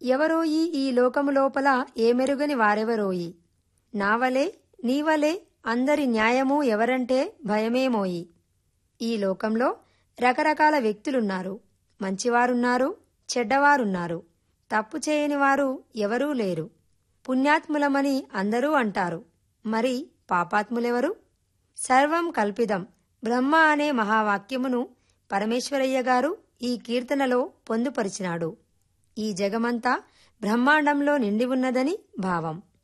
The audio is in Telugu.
ఎవరోయి ఈ లోకము లోపల ఏమెరుగని వారెవరోయి నావలే నీవలే అందరి న్యాయము ఎవరంటే భయమేమోయి ఈ లోకంలో రకరకాల వ్యక్తులున్నారు మంచివారున్నారు చెడ్డవారున్నారు తప్పు చేయని వారు ఎవరూ లేరు పుణ్యాత్ములమని అందరూ అంటారు మరి పాపాత్ములెవరు సర్వం కల్పిదం బ్రహ్మ అనే మహావాక్యమును పరమేశ్వరయ్య గారు ఈ కీర్తనలో పొందుపరిచినాడు ఈ జగమంతా బ్రహ్మాండంలో నిండి ఉన్నదని భావం